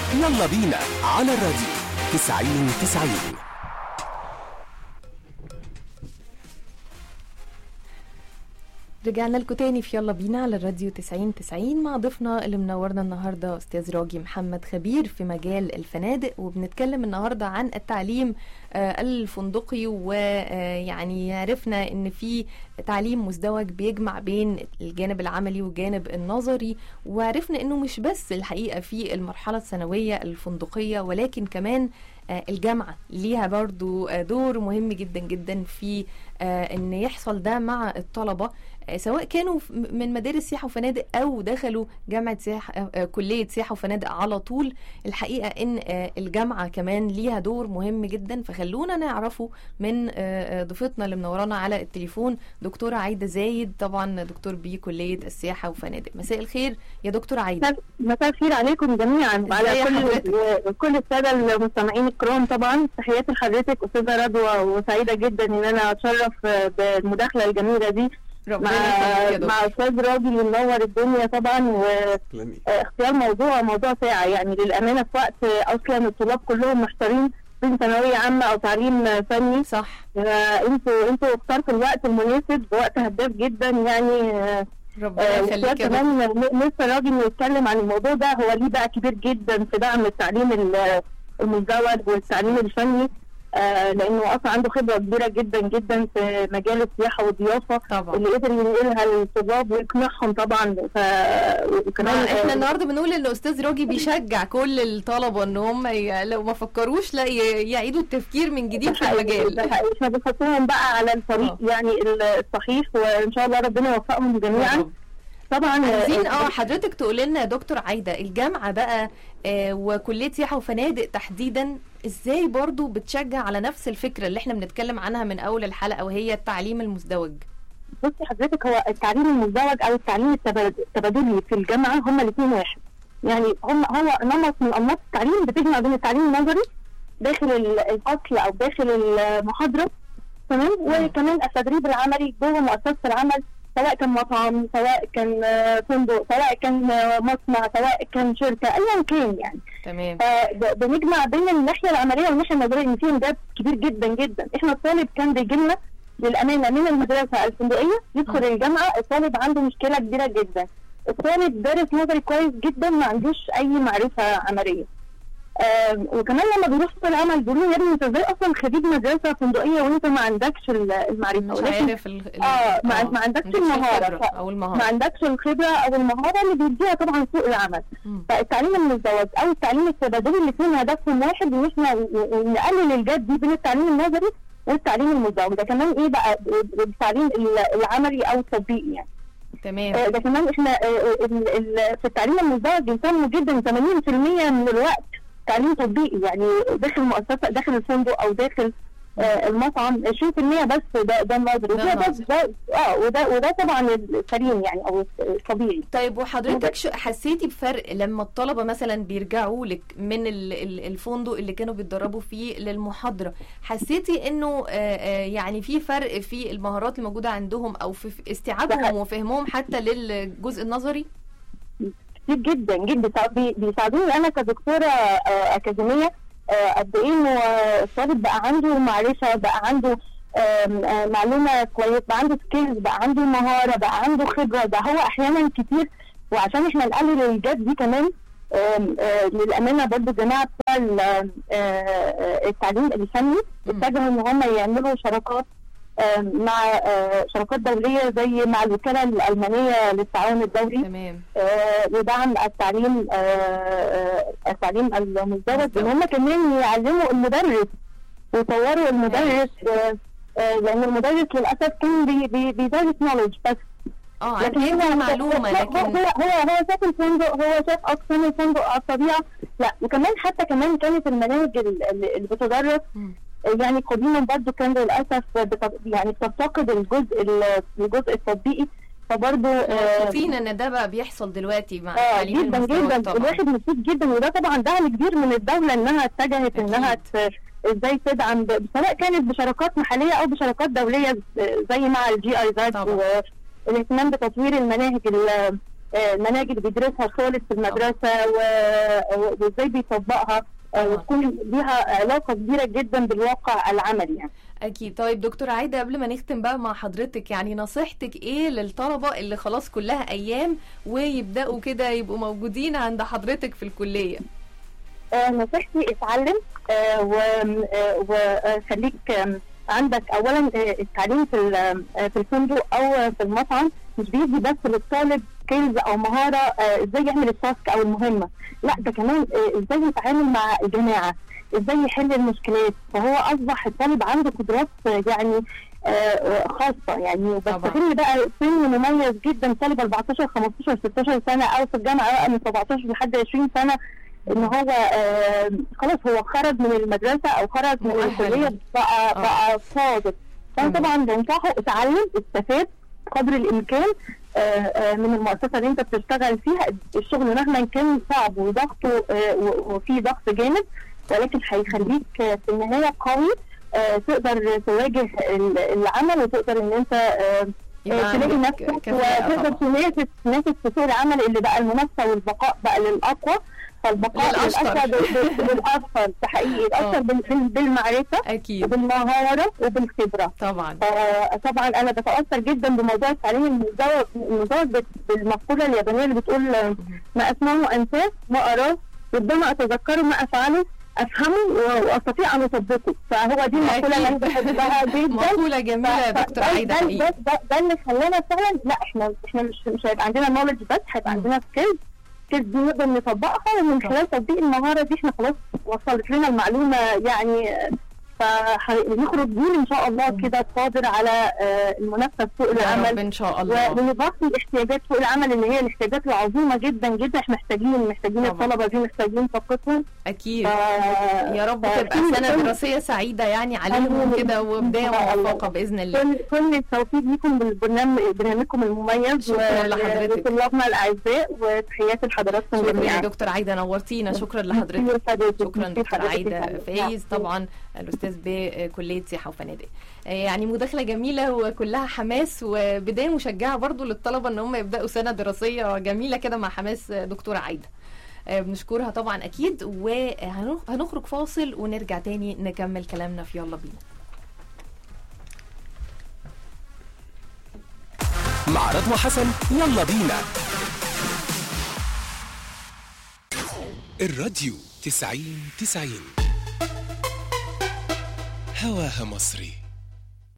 يلا بينا على الراديو 90 90 رجعنا لكم تاني في يلا بينا على الراديو 90 90 مع ضيفنا اللي منورنا النهارده استاذ راجي محمد خبير في مجال الفنادق وبنتكلم النهارده عن التعليم آه، الفندقي ويعني عرفنا ان في تعليم مزدوج بيجمع بين الجانب العملي والجانب النظري وعرفنا انه مش بس الحقيقه في المرحله الثانويه الفندقيه ولكن كمان آه، الجامعه ليها برضو آه، دور مهم جدا جدا في آه، ان يحصل ده مع الطلبه آه، سواء كانوا ف- من مدارس سياحه وفنادق او دخلوا جامعه سياحه آه، آه، كليه سياحه وفنادق على طول الحقيقه ان آه، الجامعه كمان ليها دور مهم جدا فخلونا نعرفه من آه، آه، ضيفتنا اللي منورانا على التليفون دكتوره عايده زايد طبعا دكتور بكليه السياحه وفنادق مساء الخير يا دكتور عايده مساء الخير عليكم جميعا وعلى ازي كل حضرتك؟ كل الساده المستمعين الكرام طبعا تحياتي لحضرتك استاذه رضوى وسعيده جدا ان انا اتشرف بالمداخله الجميله دي مع ربنا يخليك يا دكتور مع استاذ راجل اللي منور الدنيا طبعا واختيار موضوع موضوع ساعه يعني للامانه في وقت اصلا الطلاب كلهم محتارين بين ثانويه عامه او تعليم فني صح انتوا انتوا اخترتوا الوقت المناسب وقت هداف جدا يعني آه، ربنا آه، يخليك وكمان يا دكتور كمان لسه راجل يتكلم عن الموضوع ده هو ليه بقى كبير جدا في دعم التعليم ال- المزدوج والتعليم الفني آه لانه اصلا عنده خبره كبيره جدا جدا في مجال السياحه والضيافه طبعا اللي قدر ينقلها للطلاب ويقنعهم طبعا ف... وكمان ما احنا آه، النهارده بنقول ان استاذ راجي بيشجع كل الطلبه ان هم ي... لو ما فكروش لا ي... يعيدوا التفكير من جديد في ده حقيقي، المجال ده حقيقي. احنا بنحطهم بقى على الطريق آه. يعني الصحيح وان شاء الله ربنا يوفقهم يا جميعا رب. طبعا عايزين اه حضرتك تقول لنا يا دكتور عايده الجامعه بقى آه وكليه سياحه وفنادق تحديدا ازاي برضو بتشجع على نفس الفكره اللي احنا بنتكلم عنها من اول الحلقه وهي التعليم المزدوج بصي حضرتك هو التعليم المزدوج او التعليم التباد- التبادلي في الجامعه هما الاثنين واحد يعني هم هو نمط من انماط التعليم بتجمع بين التعليم النظري داخل ال- الفصل او داخل المحاضره تمام وكمان التدريب العملي جوه مؤسسه العمل سواء كان مطعم سواء كان آه، فندق سواء كان آه، مصنع سواء كان شركه ايا كان يعني تمام فبنجمع بين الناحيه العمليه والناحيه النظريه ان في امداد كبير جدا جدا احنا الطالب كان بيجي لنا للامانه من المدرسه الفندقيه يدخل الجامعه الطالب عنده مشكله كبيره جدا الطالب دارس نظري كويس جدا ما عندوش اي معرفه عمليه آم، وكمان لما بيروح سوق العمل بيقولوا له يا ابني انت ازاي اصلا خريج مدرسه فندقيه وانت ما عندكش ال- المعرفه مش ولكن عارف ال... ال- آه، ما- ما عندكش المهارة. الخبرة او ما المهاره عندكش الخبره او المهاره اللي بيديها طبعا سوق العمل مم. فالتعليم المزدوج او التعليم التبادلي الاثنين هدفهم واحد ان احنا نقلل الجاب دي بين التعليم النظري والتعليم المزدوج ده كمان ايه بقى التعليم ال- العملي او التطبيقي يعني تمام آه، ده كمان احنا آه، ال- ال- في التعليم المزدوج بيهتموا جدا 80% من الوقت تعليم تطبيقي يعني داخل المؤسسه داخل الفندق او داخل آه، المطعم 20% بس ده ده النظري ده وده النظري. ده اه وده وده طبعا السليم يعني او الطبيعي طيب وحضرتك شو حسيتي بفرق لما الطلبه مثلا بيرجعوا لك من ال- ال- الفندق اللي كانوا بيتدربوا فيه للمحاضره حسيتي انه آه، آه، يعني في فرق في المهارات الموجوده عندهم او في في استيعابهم وفهمهم حتى للجزء النظري كتير جدا جدا سا- بي- بيساعدوني انا كدكتوره آه، اكاديميه آه، قد ايه انه آه، الطالب بقى عنده معرفه بقى عنده آم، آه، معلومه كويس بقى عنده سكيلز بقى عنده مهاره بقى عنده خبره ده هو احيانا كتير وعشان احنا نقلل الجد دي كمان آم، آه، للامانه برضو الجماعه بتوع ال- آه، آه، التعليم الفني مم. اتجهوا ان هم يعملوا شراكات آم، مع آه، شراكات دوليه زي مع الوكاله الالمانيه للتعاون الدولي تمام آه، لدعم التعليم آه، آه، التعليم المزدوج ان هم كمان يعلموا المدرس ويطوروا المدرس آه، آه، لان المدرس للاسف كان بي- بي- بيدرس نولج بس اه لكن عندي هو معلومه هو لكن هو هو هو شاف الفندق هو شاف اقسام الفندق على الطبيعه لا وكمان حتى كمان كانت المناهج ال- ال- اللي بتدرس مم. يعني قديما برضو كان للاسف بت- يعني بتفتقد الجزء ال- الجزء التطبيقي فبرضو آه، شايفين ان ده بقى بيحصل دلوقتي مع اه التعليم جدا المزدوج جدا طبعا الواحد مبسوط جدا وده طبعا دعم كبير من الدوله انها اتجهت انها ت- ازاي تدعم ب- سواء كانت بشراكات محليه او بشراكات دوليه زي مع الجي اي زاد طبعا. والاهتمام بتطوير المناهج ال- آه، المناهج اللي بيدرسها الطالب في المدرسه و- وازاي بيطبقها آه، طبعاً. وتكون ليها علاقه كبيره جدا بالواقع العملي يعني. اكيد طيب دكتور عايده قبل ما نختم بقى مع حضرتك يعني نصيحتك ايه للطلبه اللي خلاص كلها ايام ويبداوا كده يبقوا موجودين عند حضرتك في الكليه آه، نصيحتي اتعلم آه، و- آه، وخليك آم، عندك اولا آه، التعليم في ال- آه، في الفندق او في المطعم مش بيدي بس للطالب سكيلز او مهاره آه، ازاي يعمل التاسك او المهمه لا ده كمان آه، ازاي يتعامل مع الجماعه ازاي يحل المشكلات فهو اصبح الطالب عنده قدرات آه، يعني آه، خاصه يعني طبعاً. بستغل بقى سن مميز جدا طالب 14 15 16 سنه او في الجامعه بقى من 17 لحد 20 سنه ان هو آه خلاص هو خرج من المدرسه او خرج من مؤهل. الكليه بقى آه. بقى قادر فانا مم. طبعا بنصحه اتعلم استفاد قدر الامكان آه، آه، من المؤسسه اللي انت بتشتغل فيها الشغل مهما كان صعب وضغطه آه، و- وفيه ضغط جامد ولكن هيخليك آه، في النهايه قوي آه، تقدر تواجه ال- العمل وتقدر ان انت آه، يبقى آه، تلاقي عندك نفسك كفاءة وتقدر طبعاً. تنافس تنافس في سوق العمل اللي بقى المنافسه والبقاء بقى للاقوى فالبقاء للأشطر. للاكثر بال- بال- بالاكثر ده حقيقي الاكثر آه. بال- بال- بالمعرفه اكيد وبالمهاره وبالخبره طبعا فطبعا انا بتاثر جدا بموضوع التعليم المزدوج المزدوج بال- بالمقوله اليابانيه اللي بتقول ما اسمعه انساه ما اراه ربما اتذكره ما افعله افهمه و- واستطيع ان اطبقه فهو دي المقوله اللي انا أكيد. بحبها جدا مقولة جميلة يا ف- دكتور ده- عايدة ده- حقيقي ده, ده, ده اللي خلانا فعلا لا احنا احنا مش مش هيبقى عندنا نولج بس هيبقى مم. عندنا سكيلز سكيلز دي نقدر نطبقها ومن خلال تطبيق المهاره دي احنا خلاص وصلت لنا المعلومه يعني فهنخرج جيل ان شاء الله كده قادر على آه، المنافسه في سوق يا رب العمل ان شاء الله ونغطي احتياجات سوق العمل اللي هي الاحتياجات العظيمه جدا جدا احنا محتاجين محتاجين طبعا. الطلبه دي محتاجين طاقتهم اكيد ف- يا رب ف- تبقى كل- سنة كل- دراسية سعيدة يعني عليهم آمين. كده وبداية إن شاء الله. موفقة بإذن الله كل كل التوفيق ليكم بالبرنامج برنامجكم المميز شكراً و- لحضرتك. وطلابنا الاعزاء وتحياتي لحضراتكم شكرا يا جميعا دكتور عايدة نورتينا شكرا لحضرتك ميرسي لحضرتك. شكرا ميرسي دكتور لحضرتك عايدة يا فايز نعم. طبعا الأستاذ بكلية سياحة وفنادق آه، يعني مداخلة جميلة وكلها حماس وبداية مشجعة برضو للطلبة ان هم يبدأوا سنة دراسية جميلة كده مع حماس دكتورة عايدة آه، بنشكرها طبعا أكيد وهنخرج فاصل ونرجع تاني نكمل كلامنا في يلا بينا مع رضوى حسن يلا بينا الراديو تسعين تسعين هواها مصري